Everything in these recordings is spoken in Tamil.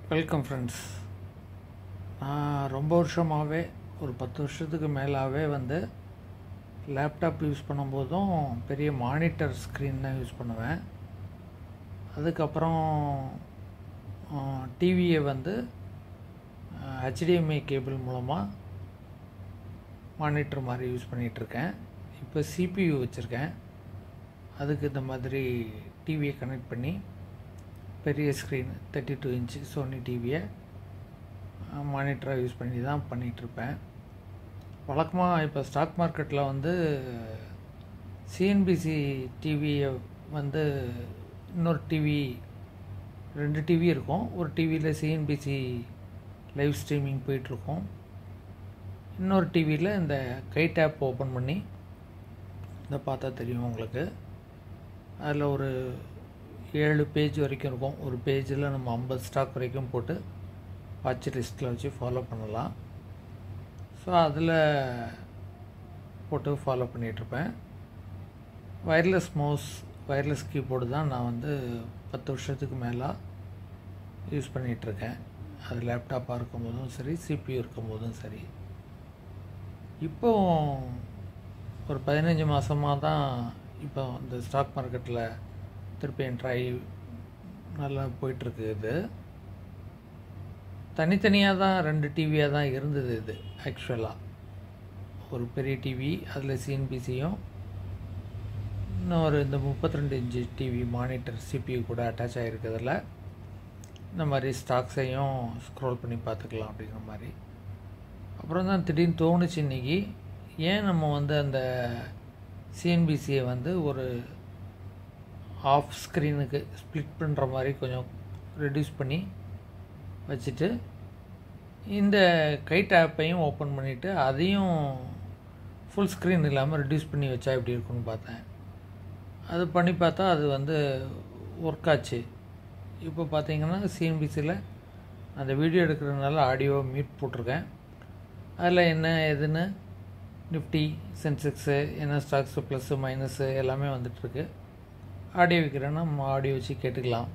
வெல்கம் ஃப்ரெண்ட்ஸ் நான் ரொம்ப வருஷமாகவே ஒரு பத்து வருஷத்துக்கு மேலாகவே வந்து லேப்டாப் யூஸ் பண்ணும்போதும் பெரிய மானிட்டர் ஸ்க்ரீன் தான் யூஸ் பண்ணுவேன் அதுக்கப்புறம் டிவியை வந்து ஹெச்டிஎம்ஐ கேபிள் மூலமாக மானிட்டர் மாதிரி யூஸ் பண்ணிகிட்ருக்கேன் இப்போ சிபியு வச்சுருக்கேன் அதுக்கு இந்த மாதிரி டிவியை கனெக்ட் பண்ணி பெரிய screen thirty two inch Sony டிவியை மானிட்டராக யூஸ் பண்ணி தான் பண்ணிகிட்ருப்பேன் வழக்கமாக இப்போ ஸ்டாக் மார்க்கெட்டில் வந்து சிஎன்பிசி டிவியை வந்து இன்னொரு டிவி ரெண்டு டிவி இருக்கும் ஒரு டிவியில் சிஎன்பிசி லைவ் ஸ்ட்ரீமிங் போயிட்டுருக்கோம் இன்னொரு டிவியில் இந்த கைட் ஆப் ஓப்பன் பண்ணி இதை பார்த்தா தெரியும் உங்களுக்கு அதில் ஒரு ஏழு பேஜ் வரைக்கும் இருக்கும் ஒரு பேஜில் நம்ம ஐம்பது ஸ்டாக் வரைக்கும் போட்டு வாட்ச் லிஸ்ட்டில் வச்சு ஃபாலோ பண்ணலாம் ஸோ அதில் போட்டு ஃபாலோ பண்ணிகிட்ருப்பேன் வயர்லெஸ் மவுஸ் வயர்லெஸ் கீபோர்டு தான் நான் வந்து பத்து வருஷத்துக்கு மேலே யூஸ் பண்ணிகிட்ருக்கேன் அது லேப்டாப்பாக இருக்கும்போதும் சரி சிபியூ இருக்கும்போதும் சரி இப்போ ஒரு பதினஞ்சு மாதமாக தான் இப்போ இந்த ஸ்டாக் மார்க்கெட்டில் திருப்பி என்ட்ராகி நல்லா போயிட்டுருக்கு இது தனித்தனியாக தான் ரெண்டு டிவியாக தான் இருந்தது இது ஆக்சுவலாக ஒரு பெரிய டிவி அதில் சிஎன்பிசியும் இன்னொரு இந்த முப்பத்தி ரெண்டு இன்ச்சு டிவி மானிட்டர் சிபியூ கூட அட்டாச் ஆகிருக்கிறதுல இந்த மாதிரி ஸ்டாக்ஸையும் ஸ்க்ரோல் பண்ணி பார்த்துக்கலாம் அப்படிங்கிற மாதிரி அப்புறம் தான் திடீர்னு தோணுச்சு இன்றைக்கி ஏன் நம்ம வந்து அந்த சிஎன்பிசியை வந்து ஒரு ஆஃப் ஸ்க்ரீனுக்கு ஸ்ப்ளிட் பண்ணுற மாதிரி கொஞ்சம் ரெடியூஸ் பண்ணி வச்சுட்டு இந்த கைட் ஆப்பையும் ஓப்பன் பண்ணிவிட்டு அதையும் ஃபுல் ஸ்க்ரீன் இல்லாமல் ரெடியூஸ் பண்ணி வச்சா எப்படி இருக்குன்னு பார்த்தேன் அது பண்ணி பார்த்தா அது வந்து ஒர்க் ஆச்சு இப்போ பார்த்தீங்கன்னா சிஎன்பிசியில் அந்த வீடியோ எடுக்கிறதுனால ஆடியோ மியூட் போட்டிருக்கேன் அதில் என்ன எதுன்னு நிஃப்டி சென்செக்ஸு என்ன ஸ்டாக்ஸு ப்ளஸ்ஸு மைனஸு எல்லாமே வந்துட்டுருக்கு ஆடியோ வைக்கிறேன்னா நம்ம ஆடியோ வச்சு கேட்டுக்கலாம்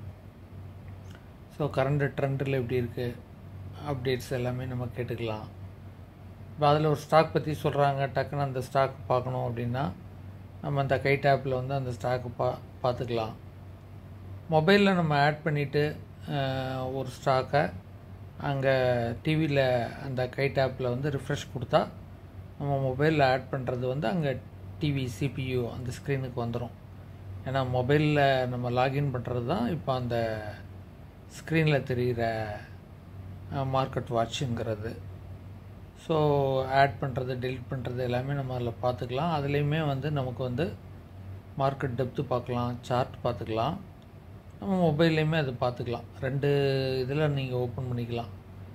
ஸோ கரண்ட் ட்ரெண்டில் எப்படி இருக்குது அப்டேட்ஸ் எல்லாமே நம்ம கேட்டுக்கலாம் இப்போ அதில் ஒரு ஸ்டாக் பற்றி சொல்கிறாங்க டக்குன்னு அந்த ஸ்டாக் பார்க்கணும் அப்படின்னா நம்ம அந்த கை டேப்பில் வந்து அந்த ஸ்டாக்கு பா பார்த்துக்கலாம் மொபைலில் நம்ம ஆட் பண்ணிவிட்டு ஒரு ஸ்டாக்கை அங்கே டிவியில் அந்த கை டேப்பில் வந்து ரிஃப்ரெஷ் கொடுத்தா நம்ம மொபைலில் ஆட் பண்ணுறது வந்து அங்கே டிவி சிபியு அந்த ஸ்க்ரீனுக்கு வந்துடும் ஏன்னா மொபைலில் நம்ம லாகின் பண்ணுறது தான் இப்போ அந்த ஸ்க்ரீனில் தெரிகிற மார்க்கெட் வாட்சுங்கிறது ஸோ ஆட் பண்ணுறது டெலிட் பண்ணுறது எல்லாமே நம்ம அதில் பார்த்துக்கலாம் அதுலேயுமே வந்து நமக்கு வந்து மார்க்கெட் டெப்த்து பார்க்கலாம் சார்ட் பார்த்துக்கலாம் நம்ம மொபைல்லையுமே அது பார்த்துக்கலாம் ரெண்டு இதில் நீங்கள் ஓப்பன் பண்ணிக்கலாம்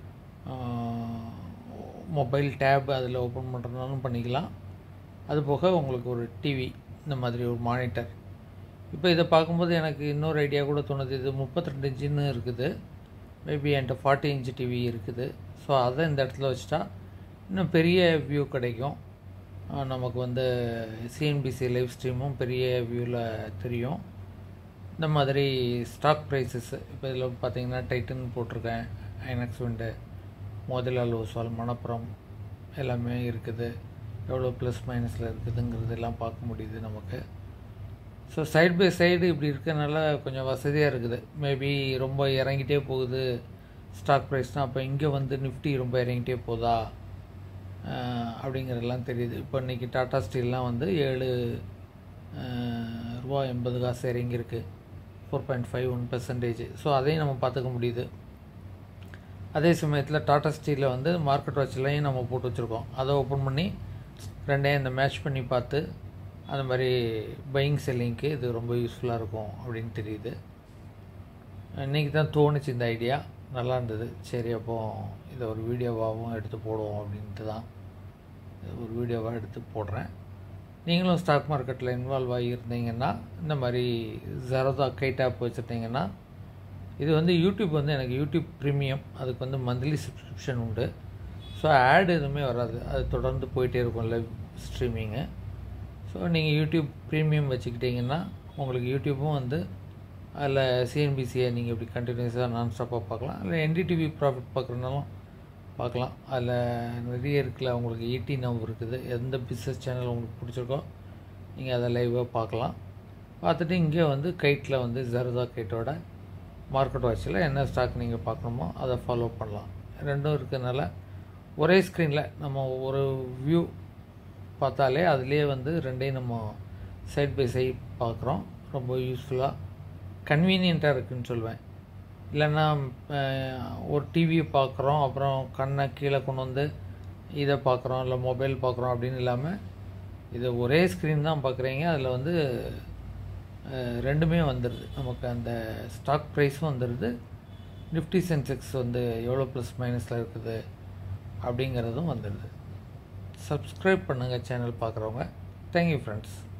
மொபைல் டேப் அதில் ஓப்பன் பண்ணுறதுனாலும் பண்ணிக்கலாம் அது போக உங்களுக்கு ஒரு டிவி இந்த மாதிரி ஒரு மானிட்டர் இப்போ இதை பார்க்கும்போது எனக்கு இன்னொரு ஐடியா கூட தோணுது இது முப்பத்திரெண்டு இன்ச்சுன்னு இருக்குது மேபி என்கிட்ட ஃபார்ட்டி இன்ச்சு டிவி இருக்குது ஸோ அதை இந்த இடத்துல வச்சுட்டா இன்னும் பெரிய வியூ கிடைக்கும் நமக்கு வந்து சிஎன்பிசி லைவ் ஸ்ட்ரீமும் பெரிய வியூவில் தெரியும் இந்த மாதிரி ஸ்டாக் ப்ரைஸஸ் இப்போ இதில் பார்த்தீங்கன்னா டைட்டன் போட்டிருக்கேன் ஐனக்ஸ் விண்டு மோதிலால் ஓஸ்வால் மணப்புறம் எல்லாமே இருக்குது எவ்வளோ ப்ளஸ் மைனஸில் இருக்குதுங்கிறது எல்லாம் பார்க்க முடியுது நமக்கு ஸோ சைட் பை சைடு இப்படி இருக்கனால கொஞ்சம் வசதியாக இருக்குது மேபி ரொம்ப இறங்கிட்டே போகுது ஸ்டாக் ப்ரைஸ்னால் அப்போ இங்கே வந்து நிஃப்டி ரொம்ப இறங்கிட்டே போதா அப்படிங்கிறதெல்லாம் தெரியுது இப்போ இன்றைக்கி டாட்டா ஸ்டீல்லாம் வந்து ஏழு ரூபா எண்பது காசு இறங்கியிருக்கு four point five one percentage so அதையும் நம்ம பார்த்துக்க முடியுது அதே சமயத்தில் டாட்டா ஸ்டீலில் வந்து மார்க்கெட் வாட்ச்லையும் நம்ம போட்டு வச்சுருக்கோம் அதை ஓப்பன் பண்ணி ரெண்டையும் இந்த மேட்ச் பண்ணி பார்த்து அந்த மாதிரி பையிங் செல்லிங்க்கு இது ரொம்ப யூஸ்ஃபுல்லாக இருக்கும் அப்படின்னு தெரியுது இன்றைக்கி தான் தோணுச்சு இந்த ஐடியா நல்லா இருந்தது சரி அப்போ இதை ஒரு வீடியோவாகவும் எடுத்து போடுவோம் அப்படின்ட்டு தான் ஒரு வீடியோவாக எடுத்து போடுறேன் நீங்களும் ஸ்டாக் மார்க்கெட்டில் இன்வால்வ் ஆகியிருந்தீங்கன்னா இந்த மாதிரி ஜரதா கைட் ஆப் வச்சுருந்தீங்கன்னா இது வந்து யூடியூப் வந்து எனக்கு யூடியூப் ப்ரீமியம் அதுக்கு வந்து மந்த்லி சப்ஸ்கிரிப்ஷன் உண்டு ஸோ ஆட் எதுவுமே வராது அது தொடர்ந்து போயிட்டே இருக்கும் லைவ் ஸ்ட்ரீமிங்கு ஸோ நீங்கள் யூடியூப் ப்ரீமியம் வச்சுக்கிட்டிங்கன்னா உங்களுக்கு யூடியூப்பும் வந்து அதில் சிஎன்பிசியை நீங்கள் இப்படி கண்டினியூஸாக நான் ஸ்டாப்பாக பார்க்கலாம் அதில் என்டிடிவி ப்ராஃபிட் பார்க்குறதுனாலும் பார்க்கலாம் அதில் நிறைய இருக்குல்ல உங்களுக்கு ஈடி நவ் இருக்குது எந்த பிஸ்னஸ் சேனல் உங்களுக்கு பிடிச்சிருக்கோ நீங்கள் அதை லைவாக பார்க்கலாம் பார்த்துட்டு இங்கே வந்து கைட்டில் வந்து ஜர்தா கைட்டோட மார்க்கெட் வாட்சில் என்ன ஸ்டாக் நீங்கள் பார்க்கணுமோ அதை ஃபாலோ பண்ணலாம் ரெண்டும் இருக்கிறதுனால ஒரே ஸ்க்ரீனில் நம்ம ஒரு வியூ பார்த்தாலே அதுலேயே வந்து ரெண்டையும் நம்ம சைட் பை சைட் பார்க்குறோம் ரொம்ப யூஸ்ஃபுல்லாக கன்வீனியண்ட்டாக இருக்குதுன்னு சொல்லுவேன் இல்லைன்னா ஒரு டிவியை பார்க்குறோம் அப்புறம் கண்ணை கீழே கொண்டு வந்து இதை பார்க்குறோம் இல்லை மொபைல் பார்க்குறோம் அப்படின்னு இல்லாமல் இதை ஒரே ஸ்க்ரீன் தான் பார்க்குறீங்க அதில் வந்து ரெண்டுமே வந்துடுது நமக்கு அந்த ஸ்டாக் ப்ரைஸும் வந்துடுது நிஃப்டி சென்செக்ஸ் வந்து எவ்வளோ ப்ளஸ் மைனஸில் இருக்குது அப்படிங்கிறதும் வந்துடுது சப்ஸ்கிரைப் பண்ணுங்கள் சேனல் பார்க்குறவங்க தேங்க்யூ ஃப்ரெண்ட்ஸ்